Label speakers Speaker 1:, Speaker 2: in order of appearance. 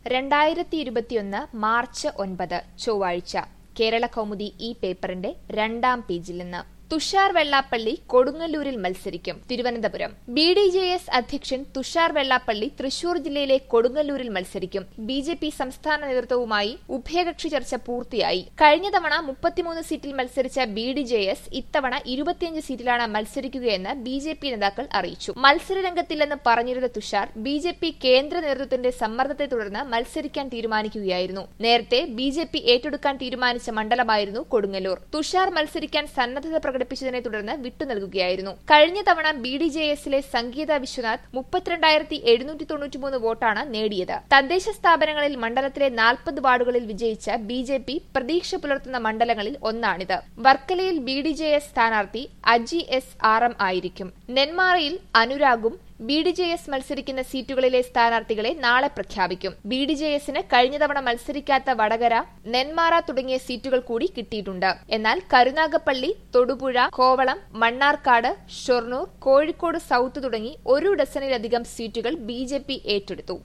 Speaker 1: രണ്ടായിരത്തി ഇരുപത്തിയൊന്ന് മാർച്ച് ഒൻപത് ചൊവ്വാഴ്ച കേരള കൗമുദി ഈ പേപ്പറിന്റെ രണ്ടാം പേജിൽ നിന്ന് തുഷാർ വെള്ളാപ്പള്ളി കൊടുങ്ങല്ലൂരിൽ മത്സരിക്കും Thiruvananthapuram B D J S അധ്യക്ഷൻ തുഷാർ വെള്ളാപ്പള്ളി തൃശൂർ ജില്ലയിലെ കൊടുങ്ങല്ലൂരിൽ മത്സരിക്കും ബി ജെ പി സംസ്ഥാന നേതൃത്വവുമായി ഉഭയകക്ഷി ചർച്ച പൂർത്തിയായി കഴിഞ്ഞ തവണ മുപ്പത്തിമൂന്ന് സീറ്റിൽ മത്സരിച്ച ബി ഡി ജെ എസ് ഇത്തവണ ഇരുപത്തിയഞ്ച് സീറ്റിലാണ് മത്സരിക്കുകയെന്ന് ബി ജെ പി നേതാക്കൾ അറിയിച്ചു മത്സരരംഗത്തില്ലെന്ന് പറഞ്ഞിരുന്ന തുഷാർ ബി ജെ പി കേന്ദ്ര നേതൃത്വത്തിന്റെ സമ്മർദ്ദത്തെ തുടർന്ന് മത്സരിക്കാൻ തീരുമാനിക്കുകയായിരുന്നു നേരത്തെ ബി ജെ പി ഏറ്റെടുക്കാൻ തീരുമാനിച്ച മണ്ഡലമായിരുന്നു കൊടുങ്ങല്ലൂർ തുഷാർ മത്സരിക്കാൻ സന്നദ്ധത പ്രകടിപ്പിച്ചതിനെ തുടർന്ന് വിട്ടുനൽകുകയായിരുന്നു കഴിഞ്ഞ തവണ ബി ഡി ജെ എസിലെ സംഗീത വിശ്വനാഥ് മുപ്പത്തിരണ്ടായിരത്തി എഴുന്നൂറ്റി തൊണ്ണൂറ്റിമൂന്ന് വോട്ടാണ് നേടിയത് തദ്ദേശ സ്ഥാപനങ്ങളിൽ മണ്ഡലത്തിലെ നാൽപ്പത് വാർഡുകളിൽ വിജയിച്ച ബി ജെ പി പ്രതീക്ഷ പുലർത്തുന്ന മണ്ഡലങ്ങളിൽ ഒന്നാണിത് വർക്കലയിൽ ബി ഡി ജെ എസ് സ്ഥാനാർത്ഥി അജി എസ് ആർ എം ആയിരിക്കും നെന്മാറയിൽ അനുരാഗും ബി ഡി ജെ എസ് മത്സരിക്കുന്ന സീറ്റുകളിലെ സ്ഥാനാർത്ഥികളെ നാളെ പ്രഖ്യാപിക്കും ബി ഡി ജെ എസിന് കഴിഞ്ഞ തവണ മത്സരിക്കാത്ത വടകര നെന്മാറ തുടങ്ങിയ സീറ്റുകൾ കൂടി കിട്ടിയിട്ടുണ്ട് എന്നാൽ കരുനാഗപ്പള്ളി തൊടുപുഴ കോവളം മണ്ണാർക്കാട് ഷൊർണൂർ കോഴിക്കോട് സൌത്ത് തുടങ്ങി ഒരു ഡസനിലധികം സീറ്റുകൾ ബി ഏറ്റെടുത്തു